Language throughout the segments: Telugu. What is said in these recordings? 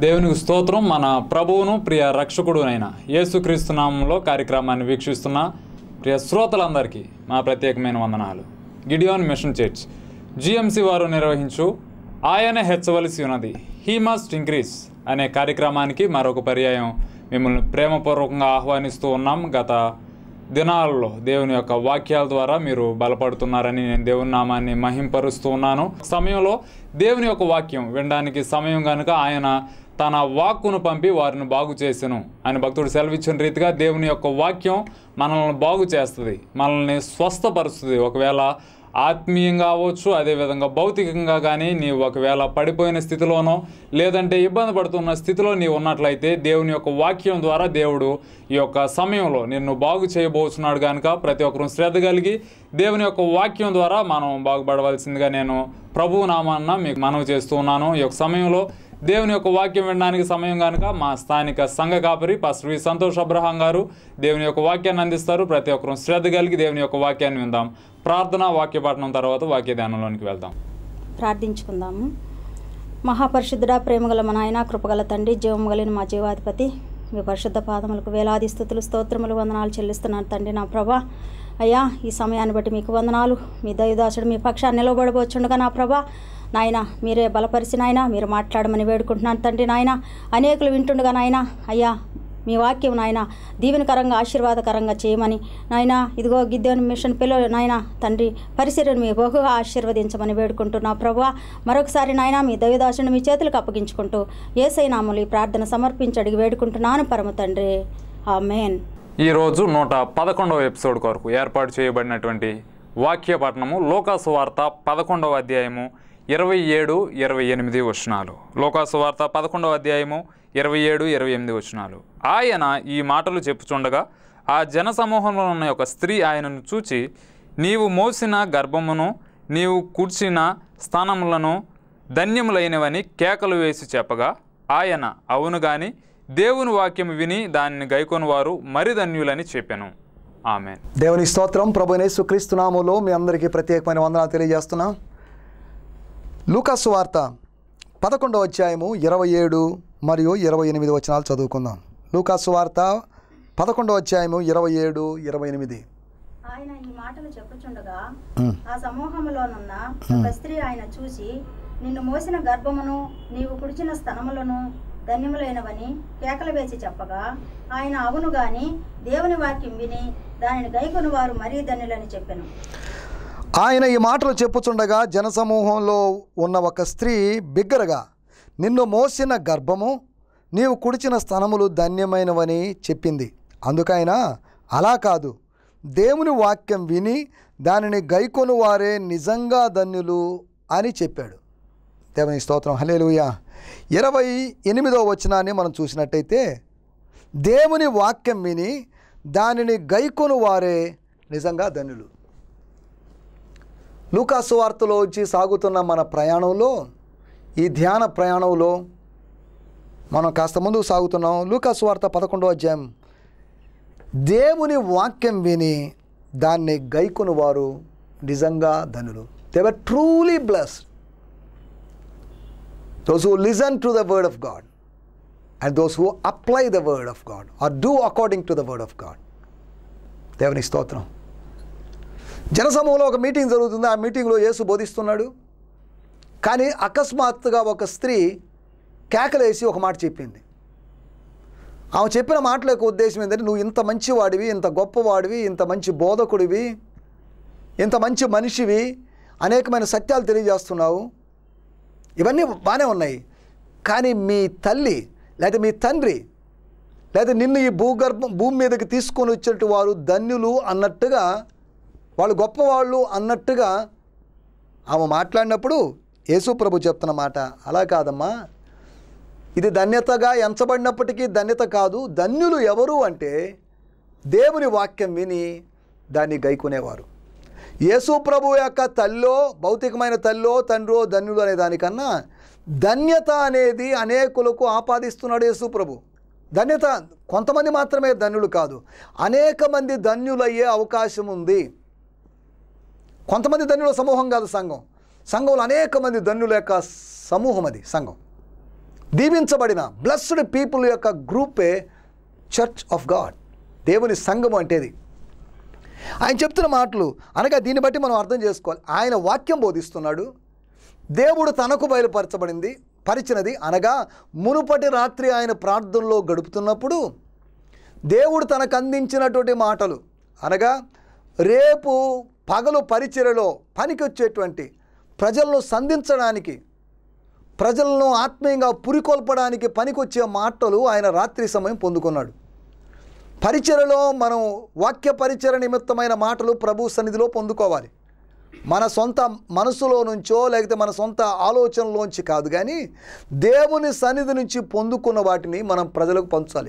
దేవునికి స్తోత్రం మన ప్రభువును ప్రియ రక్షకుడునైన యేసుక్రీస్తు నామంలో కార్యక్రమాన్ని వీక్షిస్తున్న ప్రియ శ్రోతలందరికీ మా ప్రత్యేకమైన వందనాలు గిడియోన్ మిషన్ చర్చ్ జిఎంసి వారు నిర్వహించు ఆయన హెచ్చవలసి ఉన్నది హీ మస్ట్ ఇంక్రీస్ అనే కార్యక్రమానికి మరొక పర్యాయం మిమ్మల్ని ప్రేమపూర్వకంగా ఆహ్వానిస్తూ ఉన్నాం గత దినాల్లో దేవుని యొక్క వాక్యాల ద్వారా మీరు బలపడుతున్నారని నేను దేవుని నామాన్ని మహింపరుస్తూ ఉన్నాను సమయంలో దేవుని యొక్క వాక్యం వినడానికి సమయం కనుక ఆయన తన వాక్కును పంపి వారిని బాగు చేసెను అని భక్తుడు సెలవిచ్చిన రీతిగా దేవుని యొక్క వాక్యం మనల్ని బాగు చేస్తుంది మనల్ని స్వస్థపరుస్తుంది ఒకవేళ ఆత్మీయంగా అవ్వచ్చు అదేవిధంగా భౌతికంగా కానీ నీవు ఒకవేళ పడిపోయిన స్థితిలోనో లేదంటే ఇబ్బంది పడుతున్న స్థితిలో నీవు ఉన్నట్లయితే దేవుని యొక్క వాక్యం ద్వారా దేవుడు ఈ యొక్క సమయంలో నిన్ను బాగు చేయబోతున్నాడు కనుక ప్రతి ఒక్కరూ శ్రద్ధ కలిగి దేవుని యొక్క వాక్యం ద్వారా మనం బాగుపడవలసిందిగా నేను ప్రభువు నామాన్న మీకు మనవి చేస్తూ ఉన్నాను ఈ యొక్క సమయంలో దేవుని యొక్క వాక్యం వినడానికి సమయం కనుక మా స్థానిక సంఘ కాపరి పాస్టర్ వి సంతోష్ అబ్రహాం గారు దేవుని యొక్క వాక్యాన్ని అందిస్తారు ప్రతి ఒక్కరూ శ్రద్ధ కలిగి దేవుని యొక్క వాక్యాన్ని విందాం ప్రార్థన వాక్య పఠనం తర్వాత వాక్య ధ్యానంలోనికి వెళ్దాం ప్రార్థించుకుందాము మహాపరిశుద్ధుడా ప్రేమగల మా నాయన కృపగల తండ్రి జీవము కలిగిన మా జీవాధిపతి మీ పరిశుద్ధ పాదములకు వేలాది స్థుతులు స్తోత్రములు వందనాలు చెల్లిస్తున్నాను తండ్రి నా ప్రభా అయ్యా ఈ సమయాన్ని బట్టి మీకు వందనాలు మీ దైవదాసుడు మీ పక్షాన్ని నిలబడబోచుండగా నా ప్రభా నాయన మీరే బలపరిచి నాయన మీరు మాట్లాడమని వేడుకుంటున్నాను తండ్రి నాయన అనేకులు వింటుండగా నాయన అయ్యా మీ వాక్యం నాయన దీవెనకరంగా ఆశీర్వాదకరంగా చేయమని నాయన ఇదిగో గిద్దెని మిషన్ పిల్లలు నాయన తండ్రి పరిసరను మీ బహుగా ఆశీర్వదించమని వేడుకుంటున్నా ప్రభా మరొకసారి నాయన మీ దైవదాసుని మీ చేతులకు అప్పగించుకుంటూ ఏసై నామలు ఈ ప్రార్థన సమర్పించి అడిగి వేడుకుంటున్నాను పరమ తండ్రి ఆమెన్ ఈరోజు నూట పదకొండవ ఎపిసోడ్ కొరకు ఏర్పాటు చేయబడినటువంటి వాక్య పఠనము లోకాసు వార్త పదకొండవ అధ్యాయము ఇరవై ఏడు ఇరవై ఎనిమిది వచనాలు లోకాసు వార్త పదకొండవ అధ్యాయము ఇరవై ఏడు ఇరవై ఎనిమిది వచనాలు ఆయన ఈ మాటలు చెప్పుచుండగా ఆ జన సమూహంలో ఉన్న ఒక స్త్రీ ఆయనను చూచి నీవు మోసిన గర్భమును నీవు కూర్చిన స్థానములను ధన్యములైనవని కేకలు వేసి చెప్పగా ఆయన అవును గాని దేవుని వాక్యం విని దానిని గైకొని వారు మరి ధన్యులని చెప్పాను ఆమె దేవుని స్తోత్రం ప్రభు యేసుక్రీస్తు నామములో మీ అందరికీ ప్రత్యేకమైన వందనాలు తెలియజేస్తున్నాం లూకాసు వార్త పదకొండవ అధ్యాయము ఇరవై ఏడు మరియు ఇరవై ఎనిమిది వచనాలు చదువుకుందాం లూకాసు వార్త పదకొండవ అధ్యాయము ఇరవై ఏడు ఇరవై ఎనిమిది ఆయన ఈ మాటలు చెప్పుచుండగా ఉమ్. ఆ సమూహములోనున్న ఒక స్త్రీ ఆయన చూసి నిన్ను మోసిన గర్భమును నీవు కుడిచిన స్తనములను ధన్యములైనవని కేకలు వేసి చెప్పగా ఆయన అవును గాని దేవుని వాక్యం విని దానిని గైకొని వారు మరీ ధన్యులని చెప్పాను ఆయన ఈ మాటలు చెప్పుచుండగా జనసమూహంలో ఉన్న ఒక స్త్రీ బిగ్గరగా నిన్ను మోసిన గర్భము నీవు కుడిచిన స్థనములు ధన్యమైనవని చెప్పింది అందుకైనా అలా కాదు దేవుని వాక్యం విని దానిని గైకొను వారే నిజంగా ధన్యులు అని చెప్పాడు దేవుని స్తోత్రం హలేలుయ ఇరవై ఎనిమిదో వచనాన్ని మనం చూసినట్టయితే దేవుని వాక్యం విని దానిని గైకొను వారే నిజంగా ధన్యులు లూకాసు వార్తలో వచ్చి సాగుతున్న మన ప్రయాణంలో ఈ ధ్యాన ప్రయాణంలో మనం కాస్త ముందుకు సాగుతున్నాం లూకాసు వార్త పదకొండో అధ్యాయం దేవుని వాక్యం విని దాన్ని గైకొని వారు నిజంగా ధనులు they are truly bless those who listen to the word of God and those who apply the word of God or do according to the word of God దేవుని స్తోత్రం జనసమూహంలో ఒక మీటింగ్ జరుగుతుంది ఆ మీటింగ్లో యేసు బోధిస్తున్నాడు కానీ అకస్మాత్తుగా ఒక స్త్రీ కేకలేసి ఒక మాట చెప్పింది ఆమె చెప్పిన మాటల యొక్క ఉద్దేశం ఏంటంటే నువ్వు ఇంత మంచివాడివి ఇంత గొప్పవాడివి ఇంత మంచి బోధకుడివి ఇంత మంచి మనిషివి అనేకమైన సత్యాలు తెలియజేస్తున్నావు ఇవన్నీ బాగానే ఉన్నాయి కానీ మీ తల్లి లేదా మీ తండ్రి లేదా నిన్ను ఈ భూగర్భం భూమి మీదకి తీసుకొని వచ్చేటి వారు ధన్యులు అన్నట్టుగా వాళ్ళు గొప్పవాళ్ళు అన్నట్టుగా ఆమె మాట్లాడినప్పుడు యేసు ప్రభు చెప్తున్న మాట అలా కాదమ్మా ఇది ధన్యతగా ఎంచబడినప్పటికీ ధన్యత కాదు ధన్యులు ఎవరు అంటే దేవుని వాక్యం విని దాన్ని గైకునేవారు యేసు ప్రభు యొక్క తల్లో భౌతికమైన తల్లో తండ్రో ధన్యులు అనే దానికన్నా ధన్యత అనేది అనేకులకు ఆపాదిస్తున్నాడు యేసు ప్రభు ధన్యత కొంతమంది మాత్రమే ధన్యులు కాదు అనేక మంది ధన్యులయ్యే అవకాశం ఉంది కొంతమంది ధన్యుల సమూహం కాదు సంఘం సంఘంలో అనేక మంది ధన్యుల యొక్క సమూహం అది సంఘం దీవించబడిన బ్లస్డ్ పీపుల్ యొక్క గ్రూపే చర్చ్ ఆఫ్ గాడ్ దేవుని సంఘం అంటేది ఆయన చెప్తున్న మాటలు అనగా దీన్ని బట్టి మనం అర్థం చేసుకోవాలి ఆయన వాక్యం బోధిస్తున్నాడు దేవుడు తనకు బయలుపరచబడింది పరిచినది అనగా మునుపటి రాత్రి ఆయన ప్రార్థనలో గడుపుతున్నప్పుడు దేవుడు తనకు అందించినటువంటి మాటలు అనగా రేపు పగలు పరిచర్యలో పనికొచ్చేటువంటి ప్రజలను సంధించడానికి ప్రజలను ఆత్మీయంగా పురికొల్పడానికి పనికొచ్చే మాటలు ఆయన రాత్రి సమయం పొందుకున్నాడు పరిచర్యలో మనం వాక్య పరిచర నిమిత్తమైన మాటలు ప్రభు సన్నిధిలో పొందుకోవాలి మన సొంత మనసులో నుంచో లేకపోతే మన సొంత ఆలోచనలోంచి కాదు కానీ దేవుని సన్నిధి నుంచి పొందుకున్న వాటిని మనం ప్రజలకు పంచాలి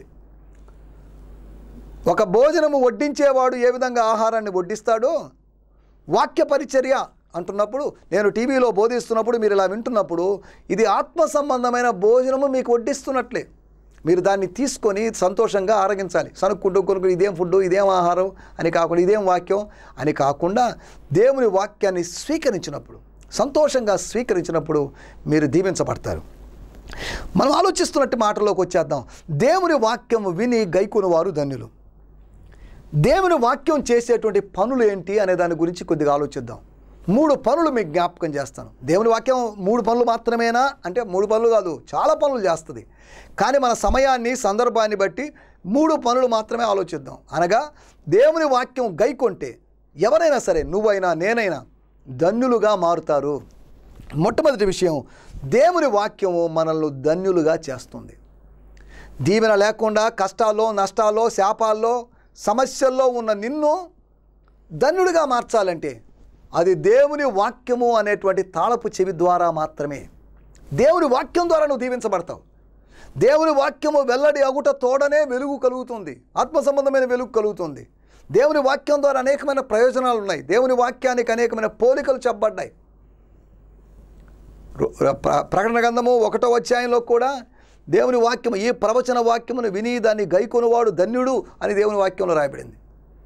ఒక భోజనము వడ్డించేవాడు ఏ విధంగా ఆహారాన్ని వడ్డిస్తాడో వాక్య పరిచర్య అంటున్నప్పుడు నేను టీవీలో బోధిస్తున్నప్పుడు మీరు ఇలా వింటున్నప్పుడు ఇది ఆత్మ సంబంధమైన భోజనము మీకు వడ్డిస్తున్నట్లే మీరు దాన్ని తీసుకొని సంతోషంగా ఆరగించాలి సనుక్కుంటూ కొనుక్కు ఇదేం ఫుడ్ ఇదేం ఆహారం అని కాకుండా ఇదేం వాక్యం అని కాకుండా దేవుని వాక్యాన్ని స్వీకరించినప్పుడు సంతోషంగా స్వీకరించినప్పుడు మీరు దీవించబడతారు మనం ఆలోచిస్తున్నట్టు మాటలోకి వచ్చేద్దాం దేవుని వాక్యం విని గైకుని వారు ధన్యులు దేవుని వాక్యం చేసేటువంటి పనులు ఏంటి అనే దాని గురించి కొద్దిగా ఆలోచిద్దాం మూడు పనులు మీకు జ్ఞాపకం చేస్తాను దేవుని వాక్యం మూడు పనులు మాత్రమేనా అంటే మూడు పనులు కాదు చాలా పనులు చేస్తుంది కానీ మన సమయాన్ని సందర్భాన్ని బట్టి మూడు పనులు మాత్రమే ఆలోచిద్దాం అనగా దేవుని వాక్యం గైకొంటే ఎవరైనా సరే నువ్వైనా నేనైనా ధన్యులుగా మారుతారు మొట్టమొదటి విషయం దేవుని వాక్యము మనల్ని ధన్యులుగా చేస్తుంది దీవెన లేకుండా కష్టాల్లో నష్టాల్లో శాపాల్లో సమస్యల్లో ఉన్న నిన్ను ధన్యుడిగా మార్చాలంటే అది దేవుని వాక్యము అనేటువంటి తాళపు చెవి ద్వారా మాత్రమే దేవుని వాక్యం ద్వారా నువ్వు దీవించబడతావు దేవుని వాక్యము వెల్లడి అగుట తోడనే వెలుగు కలుగుతుంది ఆత్మ సంబంధమైన వెలుగు కలుగుతుంది దేవుని వాక్యం ద్వారా అనేకమైన ప్రయోజనాలు ఉన్నాయి దేవుని వాక్యానికి అనేకమైన పోలికలు చెప్పబడ్డాయి రు- ప్ర- ప్రకటన గ్రంథము ఒకటో అధ్యాయంలో కూడా దేవుని వాక్యము ఈ ప్రవచన వాక్యమును విని దాన్ని గైకొనువాడు ధన్యుడు అని దేవుని వాక్యంలో రాయబడింది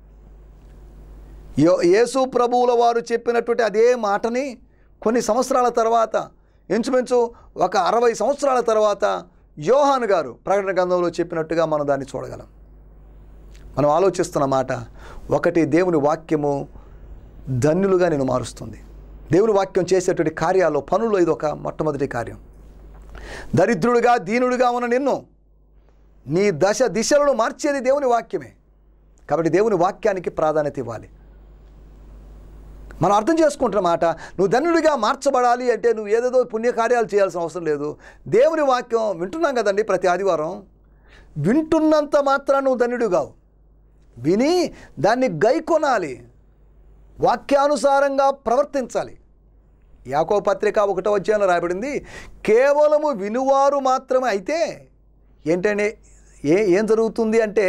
యో యేసు ప్రభువుల వారు చెప్పినటువంటి అదే మాటని కొన్ని సంవత్సరాల తర్వాత ఇంచుమించు ఒక అరవై సంవత్సరాల తర్వాత యోహాన్ గారు ప్రకటన గ్రంథంలో చెప్పినట్టుగా మనం దాన్ని చూడగలం మనం ఆలోచిస్తున్న మాట ఒకటి దేవుని వాక్యము ధన్యులుగా నేను మారుస్తుంది దేవుని వాక్యం చేసేటువంటి కార్యాల్లో పనులు ఇది ఒక మొట్టమొదటి కార్యం దరిద్రుడిగా దీనుడిగా ఉన్న నిన్ను నీ దశ దిశలను మార్చేది దేవుని వాక్యమే కాబట్టి దేవుని వాక్యానికి ప్రాధాన్యత ఇవ్వాలి మనం అర్థం చేసుకుంటున్న మాట నువ్వు ధన్యుడిగా మార్చబడాలి అంటే నువ్వు ఏదేదో పుణ్యకార్యాలు చేయాల్సిన అవసరం లేదు దేవుని వాక్యం వింటున్నాం కదండి ప్రతి ఆదివారం వింటున్నంత మాత్రం నువ్వు ధన్యుడు కావు విని దాన్ని గైకొనాలి వాక్యానుసారంగా ప్రవర్తించాలి యాకో పత్రిక ఒకటో అధ్యాయంలో రాయబడింది కేవలము వినువారు మాత్రమే అయితే ఏంటంటే ఏ ఏం జరుగుతుంది అంటే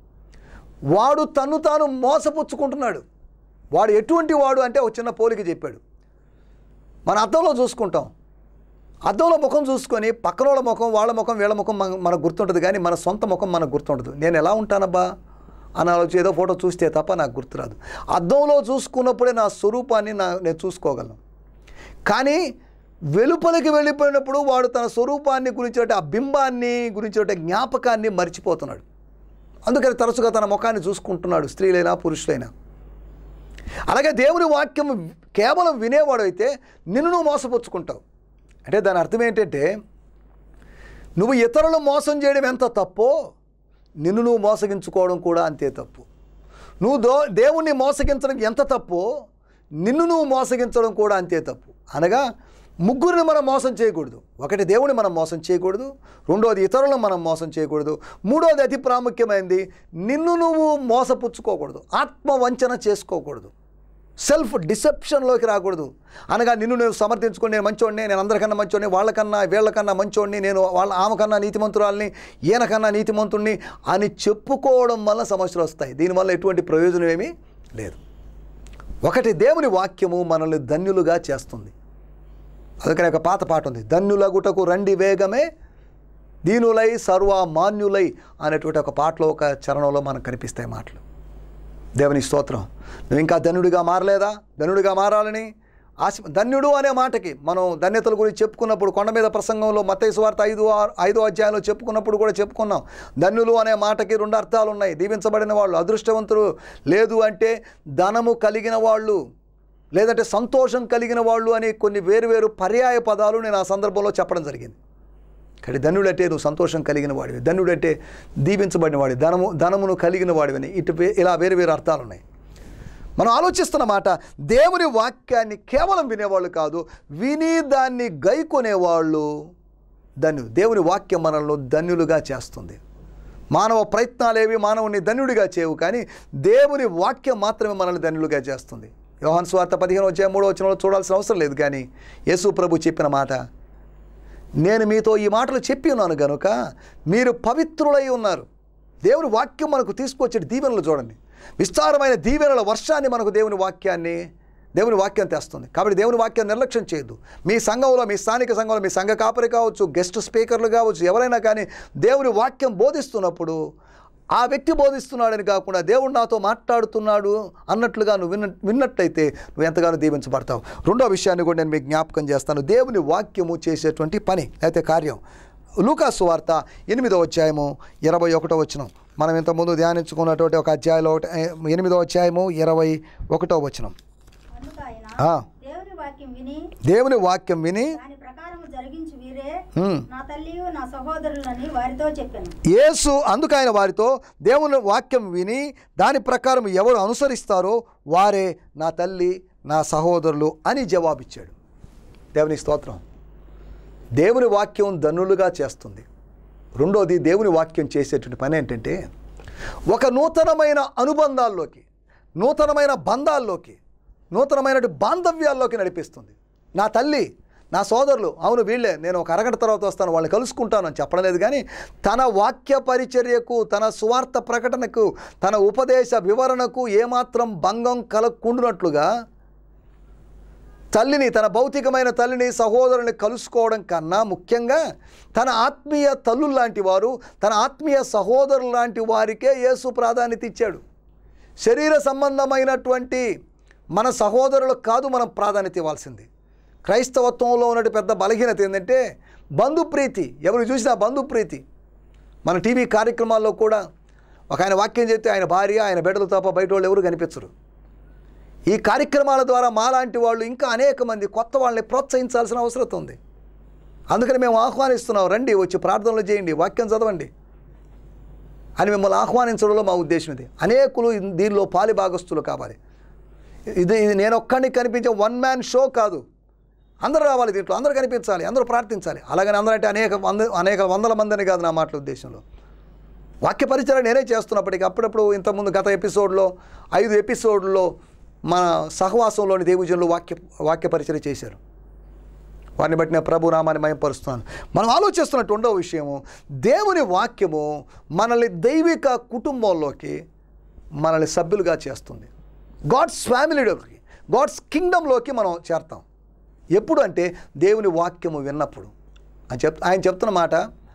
వాడు తన్ను తాను మోసపుచ్చుకుంటున్నాడు వాడు ఎటువంటి వాడు అంటే ఒక చిన్న పోలిక చెప్పాడు మన అద్దంలో చూసుకుంటాం అద్దంలో ముఖం చూసుకొని పక్కన వాళ్ళ ముఖం వాళ్ళ ముఖం వీళ్ళ ముఖం మన- మనకు గుర్తుంటుంది కానీ మన సొంత ముఖం మనకు గుర్తుండదు నేను ఎలా ఉంటానబ్బా అని ఆలోచి ఏదో ఫోటో చూస్తే తప్ప నాకు గుర్తురాదు అద్దంలో చూసుకున్నప్పుడే నా స్వరూపాన్ని నా నేను చూసుకోగలను కానీ వెలుపలికి వెళ్ళిపోయినప్పుడు వాడు తన స్వరూపాన్ని గురించి ఆ బింబాన్ని గురించి జ్ఞాపకాన్ని మర్చిపోతున్నాడు అందుకని తరచుగా తన ముఖాన్ని చూసుకుంటున్నాడు స్త్రీలైనా పురుషులైనా అలాగే దేవుని వాక్యం కేవలం వినేవాడు అయితే నిన్ను నువ్వు మోసపుచ్చుకుంటావు అంటే దాని అర్థం ఏంటంటే నువ్వు ఇతరులు మోసం చేయడం ఎంత తప్పో నిన్ను నువ్వు మోసగించుకోవడం కూడా అంతే తప్పు నువ్వు దో దేవుణ్ణి మోసగించడం ఎంత తప్పో నిన్ను నువ్వు మోసగించడం కూడా అంతే తప్పు అనగా ముగ్గురిని మనం మోసం చేయకూడదు ఒకటి దేవుని మనం మోసం చేయకూడదు రెండోది ఇతరులను మనం మోసం చేయకూడదు మూడోది అతి ప్రాముఖ్యమైనది నిన్ను నువ్వు మోసపుచ్చుకోకూడదు ఆత్మ వంచన చేసుకోకూడదు సెల్ఫ్ డిసెప్షన్లోకి రాకూడదు అనగా నిన్ను నేను సమర్థించుకొని నేను మంచోడిని నేను అందరికన్నా మంచోడిని వాళ్ళకన్నా వీళ్ళకన్నా మంచోడిని నేను వాళ్ళ ఆమెకన్నా నీతిమంతురాల్ని ఈయనకన్నా నీతిమంతుడిని అని చెప్పుకోవడం వల్ల సమస్యలు వస్తాయి దీనివల్ల ఎటువంటి ప్రయోజనం ఏమీ లేదు ఒకటి దేవుని వాక్యము మనల్ని ధన్యులుగా చేస్తుంది అందుకని ఒక పాత పాట ఉంది ధన్యులగుటకు రండి వేగమే దీనులై సర్వమాన్యులై అనేటువంటి ఒక పాటలో ఒక చరణంలో మనకు కనిపిస్తాయి మాటలు దేవుని స్తోత్రం నువ్వు ఇంకా ధనుడిగా మారలేదా ధనుడిగా మారాలని ఆశ ధన్యుడు అనే మాటకి మనం ధన్యతల గురించి చెప్పుకున్నప్పుడు కొండ మీద ప్రసంగంలో మత్తయి సువార్త ఐదు ఆరు- ఐదో అధ్యాయంలో చెప్పుకున్నప్పుడు కూడా చెప్పుకున్నాం ధన్యులు అనే మాటకి రెండు అర్థాలు ఉన్నాయి దీవించబడిన వాళ్ళు అదృష్టవంతులు లేదు అంటే ధనము కలిగిన వాళ్ళు లేదంటే సంతోషం కలిగిన వాళ్ళు అని కొన్ని వేరువేరు పర్యాయ పదాలు నేను ఆ సందర్భంలో చెప్పడం జరిగింది కానీ ధనుడంటే నువ్వు సంతోషం కలిగిన వాడివి ధనుడంటే దీవించబడిన వాడి ధనము ధనమును కలిగిన వాడివని ఇటు వే- ఇలా వేరు వేరు అర్థాలు ఉన్నాయి మనం ఆలోచిస్తున్న మాట దేవుని వాక్యాన్ని కేవలం వినేవాళ్ళు కాదు విని దాన్ని గైకొనేవాళ్ళు ధన్యు దేవుని వాక్యం మనల్ని ధన్యులుగా చేస్తుంది మానవ ప్రయత్నాలేవి మానవుని ధన్యుడిగా చేయవు కానీ దేవుని వాక్యం మాత్రమే మనల్ని ధన్యులుగా చేస్తుంది యోహాన్ స్వార్థ పదిహేను వచ్చే మూడో వచ్చిన చూడాల్సిన అవసరం లేదు కానీ యేసు ప్రభు చెప్పిన మాట నేను మీతో ఈ మాటలు చెప్పి ఉన్నాను గనుక మీరు పవిత్రులై ఉన్నారు దేవుని వాక్యం మనకు తీసుకొచ్చే దీవెనలు చూడండి విస్తారమైన దీవెనల వర్షాన్ని మనకు దేవుని వాక్యాన్ని దేవుని వాక్యం తెస్తుంది కాబట్టి దేవుని వాక్యం నిర్లక్ష్యం చేయొద్దు మీ సంఘంలో మీ స్థానిక సంఘంలో మీ సంఘ కాపరి కావచ్చు గెస్ట్ స్పీకర్లు కావచ్చు ఎవరైనా కానీ దేవుని వాక్యం బోధిస్తున్నప్పుడు ఆ వ్యక్తి బోధిస్తున్నాడని కాకుండా దేవుడు నాతో మాట్లాడుతున్నాడు అన్నట్లుగా నువ్వు విన్న విన్నట్టయితే నువ్వు ఎంతగానో దీవించబడతావు రెండో విషయాన్ని కూడా నేను మీకు జ్ఞాపకం చేస్తాను దేవుని వాక్యము చేసేటువంటి పని అయితే కార్యం లూకాసు వార్త ఎనిమిదో అధ్యాయము ఇరవై ఒకటో వచనం మనం ఇంతకుముందు ధ్యానించుకున్నటువంటి ఒక అధ్యాయంలో ఒకటి ఎనిమిదో అధ్యాయము ఇరవై ఒకటో వచనం అందుకు ఆయన ఆ. దేవుని వాక్యం విని దేవుని వాక్యం విని దాని ప్రకారం జరిగించి వీరే హ్మ్. నా తల్లియు నా సహోదరులని వారితో చెప్పాను యేసు అందుకైన వారితో దేవుని వాక్యం విని దాని ప్రకారం ఎవరు అనుసరిస్తారో వారే నా తల్లి నా సహోదరులు అని జవాబిచ్చాడు దేవుని స్తోత్రం దేవుని వాక్యం ధనులుగా చేస్తుంది రెండోది దేవుని వాక్యం చేసేటువంటి పని ఏంటంటే ఒక నూతనమైన అనుబంధాల్లోకి నూతనమైన బంధాల్లోకి నూతనమైన బాంధవ్యాల్లోకి నడిపిస్తుంది నా తల్లి నా సోదరులు అవును వీళ్ళే నేను ఒక అరగంట తర్వాత వస్తాను వాళ్ళని కలుసుకుంటాను అని చెప్పడం లేదు కానీ తన వాక్య పరిచర్యకు తన సువార్త ప్రకటనకు తన ఉపదేశ వివరణకు ఏమాత్రం భంగం కలగకుండునట్లుగా తల్లిని తన భౌతికమైన తల్లిని సహోదరుని కలుసుకోవడం కన్నా ముఖ్యంగా తన ఆత్మీయ తల్లులు లాంటి వారు తన ఆత్మీయ సహోదరులు లాంటి వారికే యేసు ప్రాధాన్యత ఇచ్చాడు శరీర సంబంధమైనటువంటి మన సహోదరులకు కాదు మనం ప్రాధాన్యత ఇవ్వాల్సింది క్రైస్తవత్వంలో ఉన్నటువంటి పెద్ద బలహీనత ఏంటంటే బంధుప్రీతి ఎవరు చూసినా బంధుప్రీతి మన టీవీ కార్యక్రమాల్లో కూడా ఒక ఆయన వాక్యం చెప్తే ఆయన భార్య ఆయన బిడ్డలు తప్ప బయట వాళ్ళు ఎవరు కనిపించరు ఈ కార్యక్రమాల ద్వారా మాలాంటి వాళ్ళు ఇంకా అనేక మంది కొత్త వాళ్ళని ప్రోత్సహించాల్సిన అవసరం ఉంది అందుకని మేము ఆహ్వానిస్తున్నాం రండి వచ్చి ప్రార్థనలు చేయండి వాక్యం చదవండి అని మిమ్మల్ని ఆహ్వానించడంలో మా ఉద్దేశం ఇది అనేకులు ఇన్- దీనిలో పాలి భాగస్తులు కావాలి ఇది ఇది నేను ఒక్కడిని కనిపించే వన్ మ్యాన్ షో కాదు అందరూ రావాలి దీంట్లో అందరూ కనిపించాలి అందరూ ప్రార్థించాలి అలాగని అందరంటే అనేక వంద అనేక వందల మందిని కాదు నా మాటల ఉద్దేశంలో వాక్య పరిచయం నేనే చేస్తున్నప్పటికీ అప్పుడప్పుడు ఇంతకుముందు గత ఎపిసోడ్లో ఐదు ఎపిసోడ్లో మన సహవాసంలోని దేవుజనులు వాక్య వాక్య పరిచయం చేశారు వారిని బట్టి నేను ప్రభు నామాన్ని మయంపరుస్తున్నాను మనం ఆలోచిస్తున్నట్టు ఉండో విషయము దేవుని వాక్యము మనల్ని దైవిక కుటుంబంలోకి మనల్ని సభ్యులుగా చేస్తుంది గాడ్స్ ఫ్యామిలీలోకి గాడ్స్ కింగ్డంలోకి మనం చేరతాం ఎప్పుడు అంటే దేవుని వాక్యము విన్నప్పుడు అని చెప్ ఆయన చెప్తున్న మాట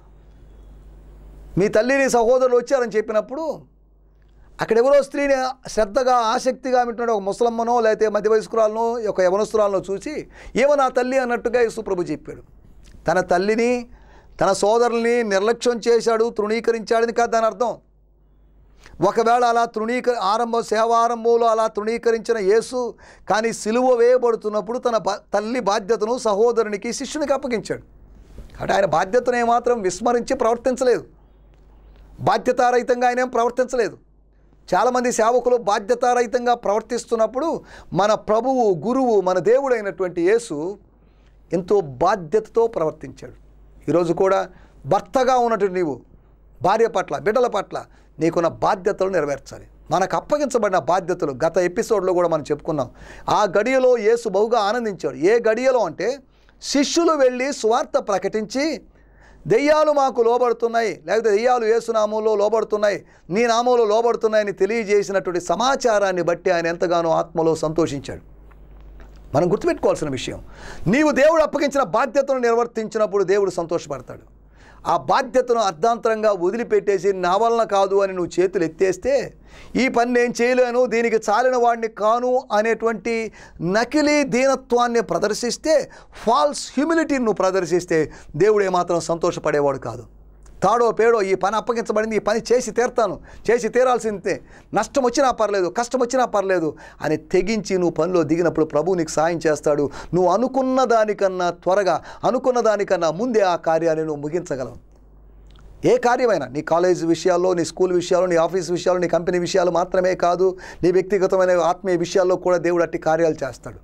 మీ తల్లిని సహోదరులు వచ్చారని చెప్పినప్పుడు అక్కడ ఎవరో స్త్రీని శ్రద్ధగా ఆసక్తిగా వింటున్న ఒక ముసలమ్మనో లేకపోతే మధ్య వయస్కురాలనో ఒక యవనస్తురాలనో చూసి ఏమో నా తల్లి అన్నట్టుగా యేసుప్రభు చెప్పాడు తన తల్లిని తన సోదరుల్ని నిర్లక్ష్యం చేశాడు తృణీకరించాడని కాదు దాని అర్థం ఒకవేళ అలా తృణీక ఆరంభ సేవారంభంలో అలా తృణీకరించిన యేసు కానీ సిలువ వేయబడుతున్నప్పుడు తన బా తల్లి బాధ్యతను సహోదరునికి శిష్యునికి అప్పగించాడు అంటే ఆయన బాధ్యతను ఏమాత్రం విస్మరించి ప్రవర్తించలేదు బాధ్యతారహితంగా ఆయన ఏం ప్రవర్తించలేదు చాలామంది సేవకులు బాధ్యతారహితంగా ప్రవర్తిస్తున్నప్పుడు మన ప్రభువు గురువు మన దేవుడైనటువంటి యేసు ఎంతో బాధ్యతతో ప్రవర్తించాడు ఈరోజు కూడా భర్తగా ఉన్నటువంటి నీవు భార్య పట్ల బిడ్డల పట్ల నీకున్న బాధ్యతలు నెరవేర్చాలి మనకు అప్పగించబడిన బాధ్యతలు గత ఎపిసోడ్లో కూడా మనం చెప్పుకున్నాం ఆ గడియలో యేసు బహుగా ఆనందించాడు ఏ గడియలో అంటే శిష్యులు వెళ్ళి స్వార్థ ప్రకటించి దెయ్యాలు మాకు లోబడుతున్నాయి లేకపోతే దెయ్యాలు ఏసునామంలో లోబడుతున్నాయి నీ నామంలో లోబడుతున్నాయని తెలియజేసినటువంటి సమాచారాన్ని బట్టి ఆయన ఎంతగానో ఆత్మలో సంతోషించాడు మనం గుర్తుపెట్టుకోవాల్సిన విషయం నీవు దేవుడు అప్పగించిన బాధ్యతను నిర్వర్తించినప్పుడు దేవుడు సంతోషపడతాడు ఆ బాధ్యతను అర్ధాంతరంగా వదిలిపెట్టేసి నా వలన కాదు అని నువ్వు చేతులు ఎత్తేస్తే ఈ పని నేను చేయలేను దీనికి చాలిన వాడిని కాను అనేటువంటి నకిలీ దీనత్వాన్ని ప్రదర్శిస్తే ఫాల్స్ హ్యూమిలిటీని నువ్వు ప్రదర్శిస్తే దేవుడు ఏమాత్రం సంతోషపడేవాడు కాదు తాడో పేడో ఈ పని అప్పగించబడింది ఈ పని చేసి తీరుతాను చేసి తీరాల్సిందే నష్టం వచ్చినా పర్లేదు కష్టం వచ్చినా పర్లేదు అని తెగించి నువ్వు పనిలో దిగినప్పుడు ప్రభు నీకు సాయం చేస్తాడు నువ్వు అనుకున్న దానికన్నా త్వరగా అనుకున్న దానికన్నా ముందే ఆ కార్యాన్ని నువ్వు ముగించగలవు ఏ కార్యమైనా నీ కాలేజ్ విషయాల్లో నీ స్కూల్ విషయాల్లో నీ ఆఫీస్ విషయాల్లో నీ కంపెనీ విషయాలు మాత్రమే కాదు నీ వ్యక్తిగతమైన ఆత్మీయ విషయాల్లో కూడా దేవుడు అట్టి కార్యాలు చేస్తాడు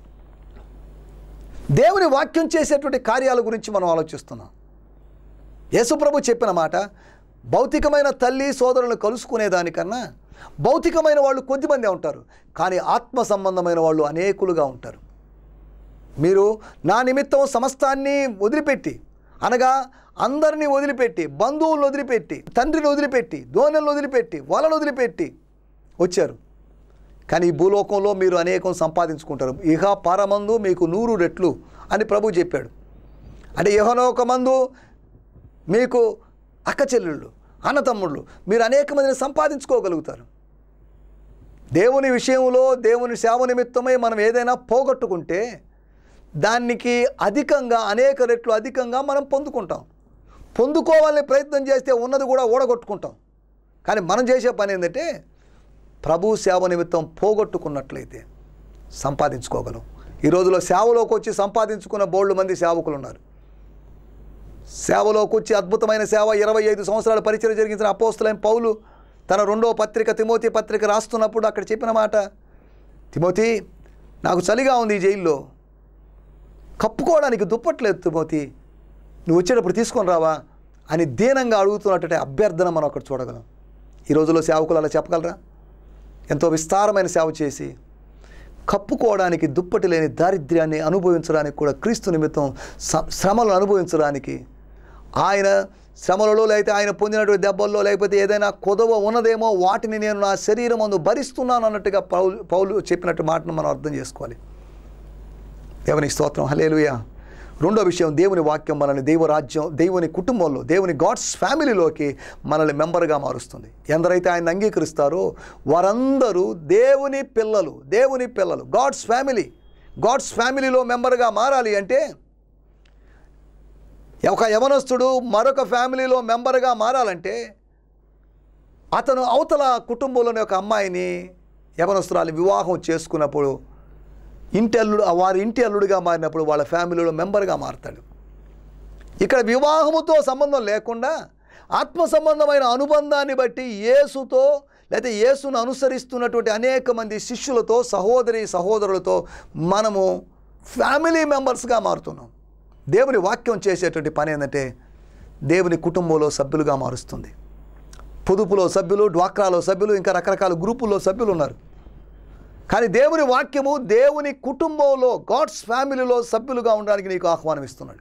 దేవుని వాక్యం చేసేటువంటి కార్యాల గురించి మనం ఆలోచిస్తున్నాం యేసుప్రభు చెప్పిన మాట భౌతికమైన తల్లి సోదరులను కలుసుకునే దానికన్నా భౌతికమైన వాళ్ళు కొద్దిమంది ఉంటారు కానీ ఆత్మ సంబంధమైన వాళ్ళు అనేకులుగా ఉంటారు మీరు నా నిమిత్తం సమస్తాన్ని వదిలిపెట్టి అనగా అందరినీ వదిలిపెట్టి బంధువులను వదిలిపెట్టి తండ్రిని వదిలిపెట్టి దోణలను వదిలిపెట్టి వలను వదిలిపెట్టి వచ్చారు కానీ ఈ భూలోకంలో మీరు అనేకం సంపాదించుకుంటారు ఇహ పరమందు మీకు నూరు రెట్లు అని ప్రభు చెప్పాడు అంటే ఇహలోకమందు మీకు అక్క చెల్లెళ్ళు అన్నతమ్ముళ్ళు మీరు అనేక మందిని సంపాదించుకోగలుగుతారు దేవుని విషయంలో దేవుని సేవ నిమిత్తమై మనం ఏదైనా పోగొట్టుకుంటే దానికి అధికంగా అనేక రెట్లు అధికంగా మనం పొందుకుంటాం పొందుకోవాలని ప్రయత్నం చేస్తే ఉన్నది కూడా ఓడగొట్టుకుంటాం కానీ మనం చేసే పని ఏంటంటే ప్రభు సేవ నిమిత్తం పోగొట్టుకున్నట్లయితే సంపాదించుకోగలం ఈ రోజులో సేవలోకి వచ్చి సంపాదించుకున్న బోళ్ళు మంది సేవకులు ఉన్నారు సేవలోకి వచ్చి అద్భుతమైన సేవ ఇరవై ఐదు సంవత్సరాల పరిచయం జరిగించిన అపోస్తులైన పౌలు తన రెండో పత్రిక తిమోతి పత్రిక రాస్తున్నప్పుడు అక్కడ చెప్పిన మాట తిమోతి నాకు చలిగా ఉంది ఈ జైల్లో కప్పుకోవడానికి దుప్పట్లేదు తిమోతి నువ్వు వచ్చేటప్పుడు తీసుకొని రావా అని దీనంగా అడుగుతున్నటువంటి అభ్యర్థన మనం అక్కడ చూడగలం ఈ రోజుల్లో సేవకులు అలా చెప్పగలరా ఎంతో విస్తారమైన సేవ చేసి కప్పుకోవడానికి దుప్పటి లేని దారిద్ర్యాన్ని అనుభవించడానికి కూడా క్రీస్తు నిమిత్తం స- శ్రమలను అనుభవించడానికి ఆయన శ్రమలలో లేకపోతే ఆయన పొందినటువంటి దెబ్బల్లో లేకపోతే ఏదైనా కొదవ ఉన్నదేమో వాటిని నేను నా శరీరం అందు భరిస్తున్నాను అన్నట్టుగా పౌలు పౌలు చెప్పినట్టు మాటను మనం అర్థం చేసుకోవాలి దేవుని స్తోత్రం హలేలుయ రెండో విషయం దేవుని వాక్యం మనల్ని దేవరాజ్యం దేవుని కుటుంబంలో దేవుని గాడ్స్ ఫ్యామిలీలోకి మనల్ని మెంబర్గా మారుస్తుంది ఎందరైతే ఆయన అంగీకరిస్తారో వారందరూ దేవుని పిల్లలు దేవుని పిల్లలు గాడ్స్ ఫ్యామిలీ గాడ్స్ ఫ్యామిలీలో మెంబర్గా మారాలి అంటే ఒక యవనస్తుడు మరొక ఫ్యామిలీలో మెంబర్గా మారాలంటే అతను అవతల కుటుంబంలోని ఒక అమ్మాయిని యవనస్తురాలు వివాహం చేసుకున్నప్పుడు ఇంటి అల్లుడు వారి ఇంటి అల్లుడిగా మారినప్పుడు వాళ్ళ ఫ్యామిలీలో మెంబర్గా మారతాడు ఇక్కడ వివాహముతో సంబంధం లేకుండా ఆత్మ సంబంధమైన అనుబంధాన్ని బట్టి యేసుతో లేకపోతే యేసును అనుసరిస్తున్నటువంటి అనేక మంది శిష్యులతో సహోదరి సహోదరులతో మనము ఫ్యామిలీ మెంబర్స్గా మారుతున్నాం దేవుని వాక్యం చేసేటువంటి పని ఏంటంటే దేవుని కుటుంబంలో సభ్యులుగా మారుస్తుంది పొదుపులో సభ్యులు డ్వాక్రాలో సభ్యులు ఇంకా రకరకాల గ్రూపుల్లో సభ్యులు ఉన్నారు కానీ దేవుని వాక్యము దేవుని కుటుంబంలో గాడ్స్ ఫ్యామిలీలో సభ్యులుగా ఉండడానికి నీకు ఆహ్వానం ఇస్తున్నాడు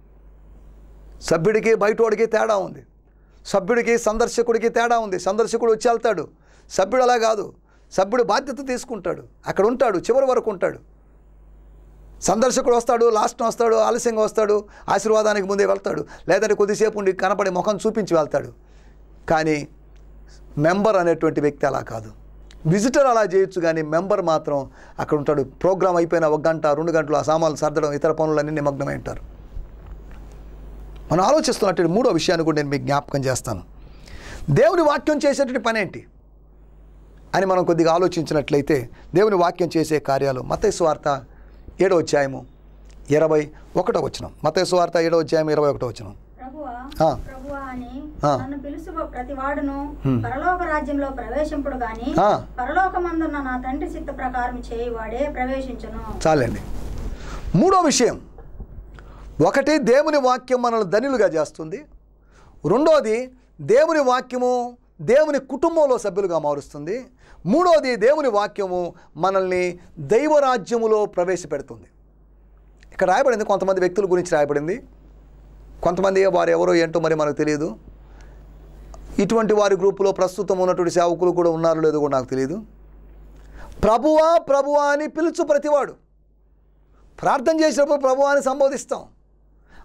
సభ్యుడికి బయటోడికి తేడా ఉంది సభ్యుడికి సందర్శకుడికి తేడా ఉంది సందర్శకుడు వచ్చి వెళ్తాడు సభ్యుడు అలా కాదు సభ్యుడు బాధ్యత తీసుకుంటాడు అక్కడ ఉంటాడు చివరి వరకు ఉంటాడు సందర్శకుడు వస్తాడు లాస్ట్ వస్తాడు ఆలస్యంగా వస్తాడు ఆశీర్వాదానికి ముందే వెళ్తాడు లేదంటే కొద్దిసేపు ఉండి కనపడి ముఖం చూపించి వెళ్తాడు కానీ మెంబర్ అనేటువంటి వ్యక్తి అలా కాదు విజిటర్ అలా చేయొచ్చు కానీ మెంబర్ మాత్రం అక్కడ ఉంటాడు ప్రోగ్రామ్ అయిపోయిన ఒక గంట రెండు గంటలు ఆ సామాన్లు సర్దడం ఇతర పనులన్నీ నిమగ్నమై ఉంటారు మనం ఆలోచిస్తున్నట్టు మూడో విషయాన్ని కూడా నేను మీకు జ్ఞాపకం చేస్తాను దేవుని వాక్యం చేసేటువంటి పని ఏంటి అని మనం కొద్దిగా ఆలోచించినట్లయితే దేవుని వాక్యం చేసే కార్యాలు మతేసు వార్త ఏడో అధ్యాయము ఇరవై ఒకటో వచ్చిన మతేసు వార్త ఏడో అధ్యాయం ఇరవై ఒకటో వచ్చిన ప్రభువా ఆ. ప్రభువా అని ఆ. నన్ను పిలుసు ప్రతి వాడును పరలోక రాజ్యంలో ప్రవేశింపుడు గాని ఆ. పరలోకమందున్న నా తండ్రి చిత్త ప్రకారం చేయువాడే ప్రవేశించును చాలండి మూడో విషయం ఒకటి దేవుని వాక్యం మనల్ని ధనులుగా చేస్తుంది రెండోది దేవుని వాక్యము దేవుని కుటుంబంలో సభ్యులుగా మారుస్తుంది మూడోది దేవుని వాక్యము మనల్ని దైవరాజ్యములో ప్రవేశపెడుతుంది ఇక్కడ రాయబడింది కొంతమంది వ్యక్తుల గురించి రాయబడింది కొంతమంది వారు ఎవరో ఏంటో మరి మనకు తెలియదు ఇటువంటి వారి గ్రూపులో ప్రస్తుతం ఉన్నటువంటి సేవకులు కూడా ఉన్నారో లేదో కూడా నాకు తెలియదు ప్రభువా ప్రభువా అని పిలుచు ప్రతివాడు ప్రార్థన చేసినప్పుడు ప్రభువాని సంబోధిస్తాం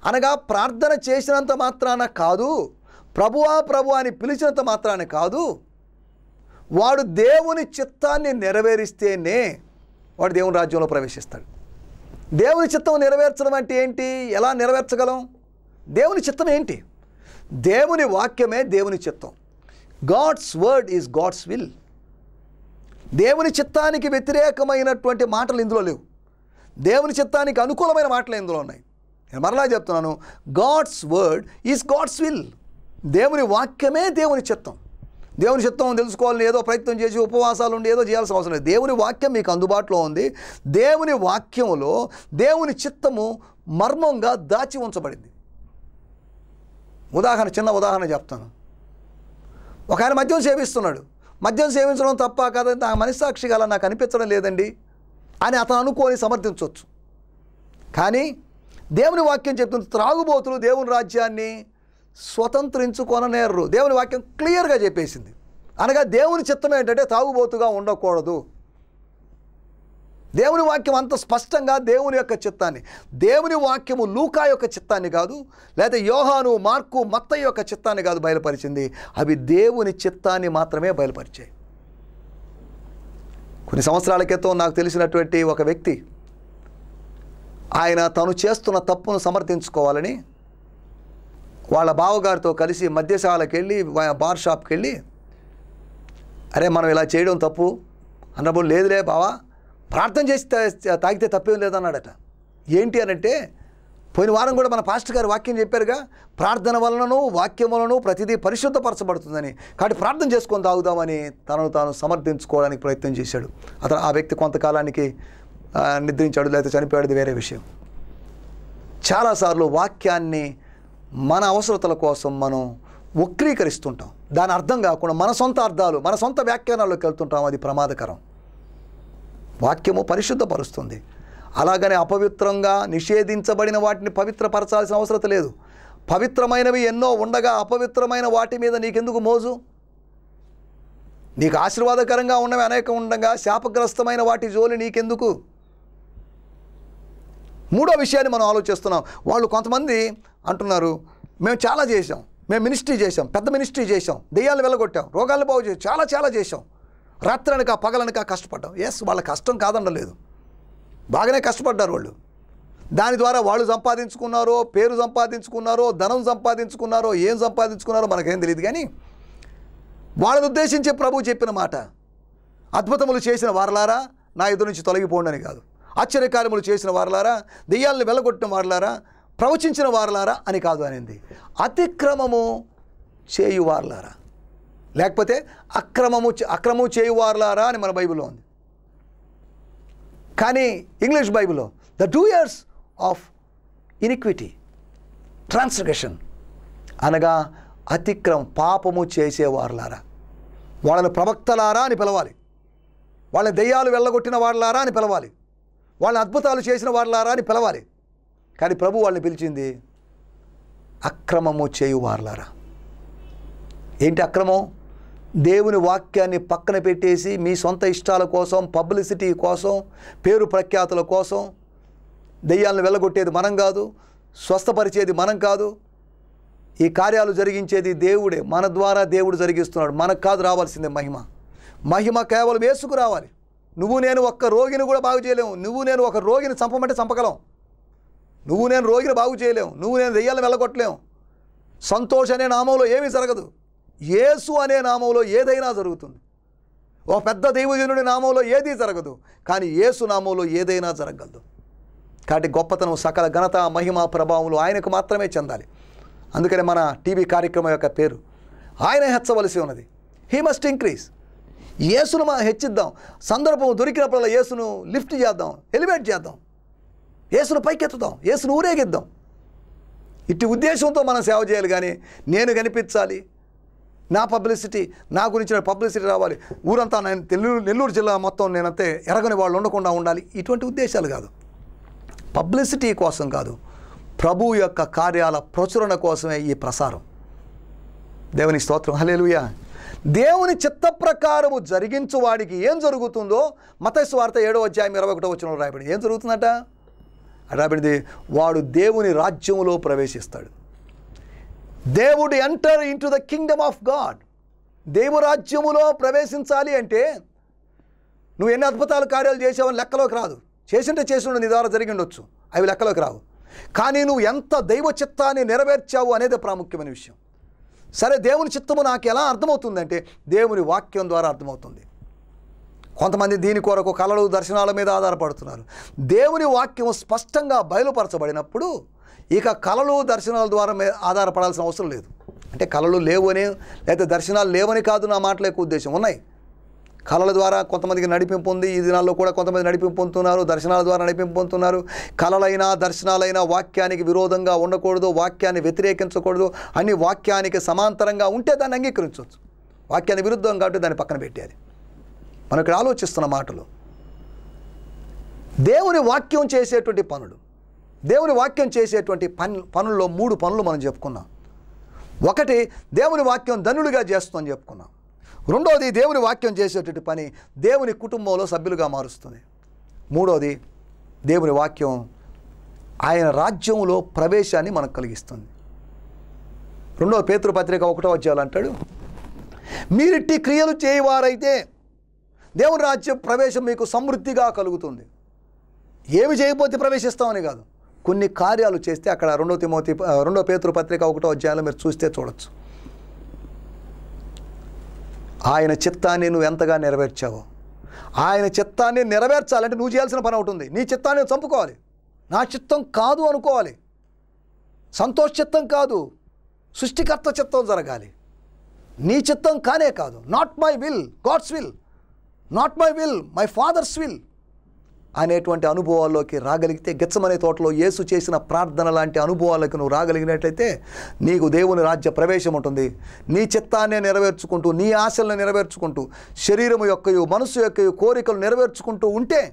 అనగా ప్రార్థన చేసినంత మాత్రాన కాదు ప్రభువా ప్రభు అని పిలిచినంత మాత్రాన కాదు వాడు దేవుని చిత్తాన్ని నెరవేరిస్తేనే వాడు దేవుని రాజ్యంలో ప్రవేశిస్తాడు దేవుని చిత్తం నెరవేర్చడం అంటే ఏంటి ఎలా నెరవేర్చగలం దేవుని చిత్తం ఏంటి దేవుని వాక్యమే దేవుని చిత్తం God's word is God's will దేవుని చిత్తానికి వ్యతిరేకమైనటువంటి మాటలు ఇందులో లేవు దేవుని చిత్తానికి అనుకూలమైన మాటలు ఇందులో ఉన్నాయి నేను మరలా చెప్తున్నాను God's word is God's will దేవుని వాక్యమే దేవుని చిత్తం దేవుని చిత్తం తెలుసుకోవాలని ఏదో ప్రయత్నం చేసి ఉపవాసాలు ఉండి ఏదో చేయాల్సిన అవసరం లేదు దేవుని వాక్యం మీకు అందుబాటులో ఉంది దేవుని వాక్యంలో దేవుని చిత్తము మర్మంగా దాచి ఉంచబడింది ఉదాహరణ చిన్న ఉదాహరణ చెప్తాను ఒక ఆయన మద్యం సేవిస్తున్నాడు మద్యం సేవించడం తప్ప కదా నా మనస్సాక్షి గల నాకు అనిపించడం లేదండి అని అతను అనుకోని సమర్థించవచ్చు కానీ దేవుని వాక్యం చెప్తుంది త్రాగుబోతులు దేవుని రాజ్యాన్ని స్వతంత్రించుకొననేర్రు దేవుని వాక్యం క్లియర్గా చెప్పేసింది అనగా దేవుని చిత్తం ఏంటంటే తాగుబోతుగా ఉండకూడదు దేవుని వాక్యం అంత స్పష్టంగా దేవుని యొక్క చిత్తాన్ని దేవుని వాక్యము లూకా యొక్క చిత్తాన్ని కాదు లేదా యోహాను మార్కు మత్త యొక్క చిత్తాన్ని కాదు బయలుపరిచింది అవి దేవుని చిత్తాన్ని మాత్రమే బయలుపరిచాయి కొన్ని సంవత్సరాల క్రితం నాకు తెలిసినటువంటి ఒక వ్యక్తి ఆయన తను చేస్తున్న తప్పును సమర్థించుకోవాలని వాళ్ళ బావగారితో కలిసి మద్యశాలకు వెళ్ళి వా- బార్ షాప్కి వెళ్ళి అరే మనం ఇలా చేయడం తప్పు అన్నప్పుడు లేదులే బావా ప్రార్థన చేసి తా- తాగితే తప్పేం లేదన్నాడట ఏంటి అని అంటే పోయిన వారం కూడా మన పాస్టర్ గారు వాక్యం చెప్పారుగా ప్రార్థన వలనను వాక్యం వలన ప్రతిదీ పరిశుద్ధపరచబడుతుందని కాబట్టి ప్రార్థన చేసుకొని తాగుదామని తనను తాను సమర్థించుకోవడానికి ప్రయత్నం చేశాడు అతను ఆ వ్యక్తి కొంతకాలానికి ఆ, నిద్రించాడు లేకపోతే చనిపోయాడు అది వేరే విషయం చాలాసార్లు వాక్యాన్ని మన అవసరతల కోసం మనం వక్రీకరిస్తుంటాం దాని అర్థం కాకుండా మన సొంత అర్థాలు మన సొంత వ్యాఖ్యానాల్లోకి వెళ్తుంటాం అది ప్రమాదకరం వాక్యము పరిశుద్ధపరుస్తుంది అలాగనే అపవిత్రంగా నిషేధించబడిన వాటిని పవిత్రపరచాల్సిన అవసరం లేదు పవిత్రమైనవి ఎన్నో ఉండగా అపవిత్రమైన వాటి మీద నీకెందుకు మోజు నీకు ఆశీర్వాదకరంగా ఉన్నవి అనేక ఉండగా శాపగ్రస్తమైన వాటి జోలి నీకెందుకు మూడో విషయాన్ని మనం ఆలోచిస్తున్నాం వాళ్ళు కొంతమంది అంటున్నారు మేము చాలా చేసాం మేము మినిస్ట్రీ చేసాం పెద్ద మినిస్ట్రీ చేసాం దెయ్యాలు వెళ్ళగొట్టాం రోగాలు బాగు చేసాం చాలా చాలా చేసాం రాత్రనక పగలనక కష్టపడ్డాం ఎస్ వాళ్ళ కష్టం కాదనలేదు బాగానే కష్టపడ్డారు వాళ్ళు దాని ద్వారా వాళ్ళు సంపాదించుకున్నారో పేరు సంపాదించుకున్నారో ధనం సంపాదించుకున్నారో ఏం సంపాదించుకున్నారో మనకేం తెలియదు కానీ వాళ్ళని ఉద్దేశించి ప్రభు చెప్పిన మాట అద్భుతములు చేసిన వారలారా నా ఎదురు నుంచి తొలగిపోండి అని కాదు ఆశ్చర్యకార్యములు చేసిన వారలారా దెయ్యాలను వెళ్ళగొట్టిన వారలారా ప్రవచించిన వారలారా అని కాదు అనేది అతిక్రమము చేయు వారలారా లేకపోతే అక్రమము చే- అక్రమము చేయు వారలారా అని మన బైబిల్లో ఉంది కానీ ఇంగ్లీష్ బైబిల్లో the doers of iniquity transgression అనగా అతిక్రమం పాపము చేసేవారులారా వాళ్ళని ప్రవక్తలారా అని పిలవాలి వాళ్ళని దెయ్యాలు వెళ్ళగొట్టిన వాళ్ళారా అని పిలవాలి వాళ్ళని అద్భుతాలు చేసిన వాళ్ళారా అని పిలవాలి కానీ ప్రభు వాళ్ళని పిలిచింది అక్రమము చేయువారులారా ఏంటి అక్రమం దేవుని వాక్యాన్ని పక్కన పెట్టేసి మీ సొంత ఇష్టాల కోసం పబ్లిసిటీ కోసం పేరు ప్రఖ్యాతుల కోసం దెయ్యాలను వెళ్ళగొట్టేది మనం కాదు స్వస్థపరిచేది మనం కాదు ఈ కార్యాలు జరిగించేది దేవుడే మన ద్వారా దేవుడు జరిగిస్తున్నాడు మనకు కాదు రావాల్సిందే మహిమ మహిమ కేవలం వేసుకు రావాలి నువ్వు నేను ఒక్క రోగిని కూడా బాగు చేయలేము నువ్వు నేను ఒక రోగిని చంపమంటే చంపగలం నువ్వు నేను రోగిని బాగు చేయలేము నువ్వు నేను దెయ్యాలను వెళ్ళగొట్టలేము సంతోష్ అనే నామంలో ఏమీ జరగదు యేసు అనే నామంలో ఏదైనా జరుగుతుంది ఓ పెద్ద దైవజనుడి నామంలో ఏదీ జరగదు కానీ యేసు నామంలో ఏదైనా జరగలదు కాబట్టి గొప్పతనం సకల ఘనత మహిమ ప్రభావములు ఆయనకు మాత్రమే చెందాలి అందుకనే మన టీవీ కార్యక్రమం యొక్క పేరు ఆయన హెచ్చవలసి ఉన్నది హీ మస్ట్ ఇంక్రీజ్ యేసును మనం హెచ్చిద్దాం సందర్భం దొరికినప్పుడల్లా యేసును లిఫ్ట్ చేద్దాం ఎలివేట్ చేద్దాం యేసును పైకెత్తుదాం యేసును ఊరేగిద్దాం ఇట్టి ఉద్దేశంతో మనం సేవ చేయాలి కానీ నేను కనిపించాలి నా పబ్లిసిటీ నా గురించిన పబ్లిసిటీ రావాలి ఊరంతా నేను నెల్లూరు నెల్లూరు జిల్లా మొత్తం నేనంతే ఎరగని వాళ్ళు ఉండకుండా ఉండాలి ఇటువంటి ఉద్దేశాలు కాదు పబ్లిసిటీ కోసం కాదు ప్రభు యొక్క కార్యాల ప్రచురణ కోసమే ఈ ప్రసారం దేవుని స్తోత్రం హలేలుయా దేవుని చిత్త ప్రకారము జరిగించు వాడికి ఏం జరుగుతుందో మతస్సు వార్త ఏడో అధ్యాయం ఇరవై ఒకటో వచ్చిన రాయబడి ఏం జరుగుతుందట రాబడింది వాడు దేవుని రాజ్యములో ప్రవేశిస్తాడు దేవుడు enter into the kingdom of God దేవరాజ్యములో ప్రవేశించాలి అంటే నువ్వు ఎన్ని అద్భుతాలు కార్యాలు చేసావని లెక్కలోకి రాదు చేసింటే చేసి నీ ద్వారా జరిగి ఉండొచ్చు అవి లెక్కలోకి రావు కానీ నువ్వు ఎంత దైవ చిత్తాన్ని నెరవేర్చావు అనేది ప్రాముఖ్యమైన విషయం సరే దేవుని చిత్తము నాకు ఎలా అర్థమవుతుందంటే దేవుని వాక్యం ద్వారా అర్థమవుతుంది కొంతమంది దీని కొరకు కళలు దర్శనాల మీద ఆధారపడుతున్నారు దేవుని వాక్యం స్పష్టంగా బయలుపరచబడినప్పుడు ఇక కళలు దర్శనాల ద్వారా మే- ఆధారపడాల్సిన అవసరం లేదు అంటే కళలు లేవని లేకపోతే దర్శనాలు లేవని కాదు నా మాటల యొక్క ఉద్దేశం ఉన్నాయి కళల ద్వారా కొంతమందికి నడిపింపు ఉంది ఈ దినాల్లో కూడా కొంతమంది నడిపింపు పొందుతున్నారు దర్శనాల ద్వారా నడిపింపు పొందుతున్నారు కళలైనా దర్శనాలైనా వాక్యానికి విరోధంగా ఉండకూడదు వాక్యాన్ని వ్యతిరేకించకూడదు అన్ని వాక్యానికి సమాంతరంగా ఉంటే దాన్ని అంగీకరించవచ్చు వాక్యానికి విరుద్ధం కాబట్టి దాన్ని పక్కన పెట్టేది మనం ఇక్కడ ఆలోచిస్తున్న మాటలు దేవుని వాక్యం చేసేటువంటి పనులు దేవుని వాక్యం చేసేటువంటి పని పనుల్లో మూడు పనులు మనం చెప్పుకున్నాం ఒకటి దేవుని వాక్యం ధనుడిగా చేస్తుందని చెప్పుకున్నాం రెండోది దేవుని వాక్యం చేసేటువంటి పని దేవుని కుటుంబంలో సభ్యులుగా మారుస్తుంది మూడోది దేవుని వాక్యం ఆయన రాజ్యంలో ప్రవేశాన్ని మనకు కలిగిస్తుంది రెండో పేతృ పత్రిక ఒకటో అధ్యాయులు అంటాడు మీరిట్టి క్రియలు చేయవారైతే దేవుని రాజ్యం ప్రవేశం మీకు సమృద్ధిగా కలుగుతుంది ఏమి చేయకపోతే ప్రవేశిస్తామని కాదు కొన్ని కార్యాలు చేస్తే అక్కడ రెండో తిమోతి రెండో పేతృ పత్రిక ఒకటో అధ్యాయంలో మీరు చూస్తే చూడొచ్చు ఆయన చిత్తాన్ని నువ్వు ఎంతగా నెరవేర్చావో ఆయన చిత్తాన్ని నెరవేర్చాలంటే నువ్వు చేయాల్సిన పని ఒకటి ఉంది నీ చిత్తాన్ని చంపుకోవాలి నా చిత్తం కాదు అనుకోవాలి సంతోష చిత్తం కాదు సృష్టికర్త చిత్తం జరగాలి నీ చిత్తం కానే కాదు not my will God's will not my will my father's will అనేటువంటి అనుభవాల్లోకి రాగలిగితే గెచ్చమనే తోటలో యేసు చేసిన ప్రార్థన లాంటి అనుభవాలకు నువ్వు రాగలిగినట్లయితే నీకు దేవుని రాజ్య ప్రవేశం ఉంటుంది నీ చిత్తాన్నే నెరవేర్చుకుంటూ నీ ఆశలను నెరవేర్చుకుంటూ శరీరము యొక్కయు మనసు యొక్కయు కోరికలు నెరవేర్చుకుంటూ ఉంటే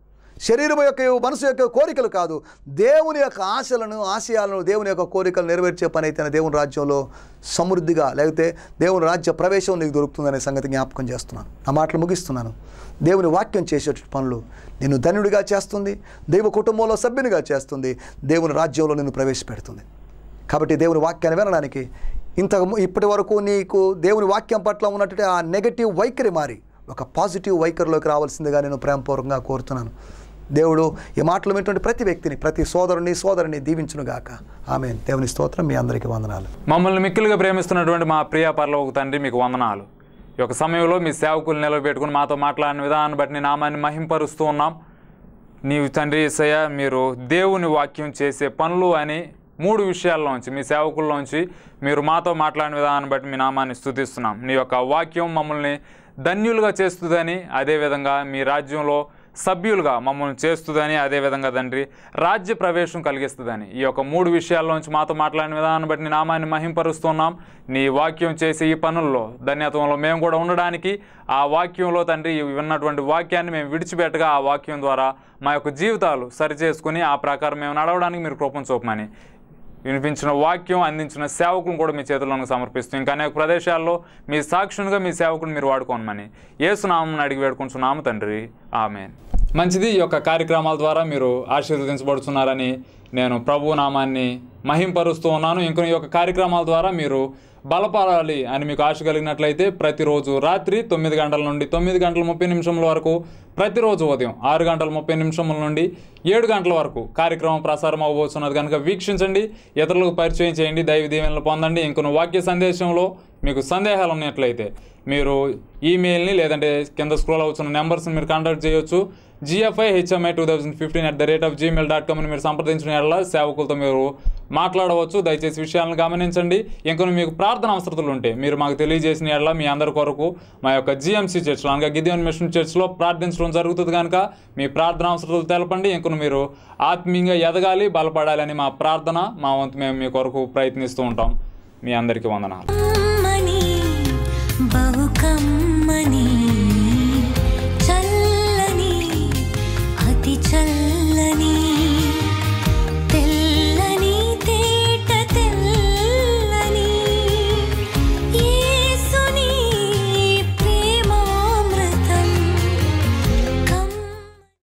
శరీరం యొక్క మనసు యొక్క కోరికలు కాదు దేవుని యొక్క ఆశలను ఆశయాలను దేవుని యొక్క కోరికలు నెరవేర్చే పని అయితే దేవుని రాజ్యంలో సమృద్ధిగా లేకపోతే దేవుని రాజ్య ప్రవేశం నీకు దొరుకుతుందనే సంగతి జ్ఞాపకం చేస్తున్నాను ఆ మాటలు ముగిస్తున్నాను దేవుని వాక్యం చేసే పనులు నిన్ను ధన్యుడిగా చేస్తుంది దైవ కుటుంబంలో సభ్యునిగా చేస్తుంది దేవుని రాజ్యంలో నిన్ను ప్రవేశపెడుతుంది కాబట్టి దేవుని వాక్యాన్ని వినడానికి ఇంత ఇప్పటి వరకు నీకు దేవుని వాక్యం పట్ల ఉన్నట్టు ఆ నెగటివ్ వైఖరి మారి ఒక పాజిటివ్ వైఖరిలోకి రావాల్సిందిగా నేను ప్రేమపూర్వకంగా కోరుతున్నాను దేవుడు ఈ మాటలు విన్నటువంటి ప్రతి వ్యక్తిని ప్రతి సోదరుని సోదరుని దీవించునుగాక ఆమె దేవుని స్తోత్రం మీ అందరికీ వందనాలు మమ్మల్ని మిక్కిలుగా ప్రేమిస్తున్నటువంటి మా ప్రియ పరలోక తండ్రి మీకు వందనాలు ఈ యొక్క సమయంలో మీ సేవకులు నిలబెట్టుకుని మాతో మాట్లాడిన విధానాన్ని బట్టి నీ నామాన్ని మహింపరుస్తూ ఉన్నాం నీవు తండ్రి ఏసయ్య మీరు దేవుని వాక్యం చేసే పనులు అని మూడు విషయాల్లోంచి మీ సేవకుల్లోంచి మీరు మాతో మాట్లాడిన విధానాన్ని బట్టి మీ నామాన్ని స్తుతిస్తున్నాం నీ యొక్క వాక్యం మమ్మల్ని ధన్యులుగా చేస్తుందని అదేవిధంగా మీ రాజ్యంలో సభ్యులుగా మమ్మల్ని చేస్తుందని అదేవిధంగా తండ్రి రాజ్య ప్రవేశం కలిగిస్తుందని ఈ యొక్క మూడు విషయాల్లోంచి మాతో మాట్లాడిన విధానాన్ని బట్టి నీ నామాన్ని మహింపరుస్తున్నాం నీ వాక్యం చేసే ఈ పనుల్లో ధన్యత్వంలో మేము కూడా ఉండడానికి ఆ వాక్యంలో తండ్రి ఈ విన్నటువంటి వాక్యాన్ని మేము విడిచిపెట్టగా ఆ వాక్యం ద్వారా మా యొక్క జీవితాలు సరిచేసుకుని ఆ ప్రకారం మేము నడవడానికి మీరు కృపను చూపమని వినిపించిన వాక్యం అందించిన సేవకులను కూడా మీ చేతుల్లోకి సమర్పిస్తూ ఇంకా అనేక ప్రదేశాల్లో మీ సాక్షునిగా మీ సేవకుని మీరు వాడుకోనమని ఏసునామం అడిగి వేడుకుంటున్నాము తండ్రి ఆమె మంచిది ఈ యొక్క కార్యక్రమాల ద్వారా మీరు ఆశీర్వదించబడుతున్నారని నేను ప్రభు నామాన్ని మహింపరుస్తూ ఉన్నాను ఇంకొన్ని ఈ యొక్క కార్యక్రమాల ద్వారా మీరు బలపడాలి అని మీకు ఆశ కలిగినట్లయితే ప్రతిరోజు రాత్రి తొమ్మిది గంటల నుండి తొమ్మిది గంటల ముప్పై నిమిషముల వరకు ప్రతిరోజు ఉదయం ఆరు గంటల ముప్పై నిమిషముల నుండి ఏడు గంటల వరకు కార్యక్రమం ప్రసారం అవ్వబోతున్నది కనుక వీక్షించండి ఇతరులకు పరిచయం చేయండి దైవ దీవెనలు పొందండి ఇంకొన్ని వాక్య సందేశంలో మీకు సందేహాలు ఉన్నట్లయితే మీరు ఈమెయిల్ని లేదంటే కింద స్క్రోల్ అవుతున్న నెంబర్స్ని మీరు కాంటాక్ట్ చేయొచ్చు GFI HMI two thousand fifteen at the rate of Gmail dot కామ్ని మీరు సంప్రదించిన ఎడల సేవకులతో మీరు మాట్లాడవచ్చు దయచేసి విషయాలను గమనించండి ఇంకొన్ని మీకు ప్రార్థన అవసరతలు ఉంటే మీరు మాకు తెలియజేసిన ఎడల మీ అందరి కొరకు మా యొక్క జిఎంసీ చర్చ్లో అనగా గిద్యోన్ మిషన్ చర్చ్లో ప్రార్థించడం జరుగుతుంది కనుక మీ ప్రార్థన అవసరతలు తెలపండి ఇంకొన్ని మీరు ఆత్మీయంగా ఎదగాలి బలపడాలని మా ప్రార్థన మా వంతు మేము మీ కొరకు ప్రయత్నిస్తూ ఉంటాం మీ అందరికీ వందనాలు కమ్మని బహు కమ్మని చల్లని అతి చల్లని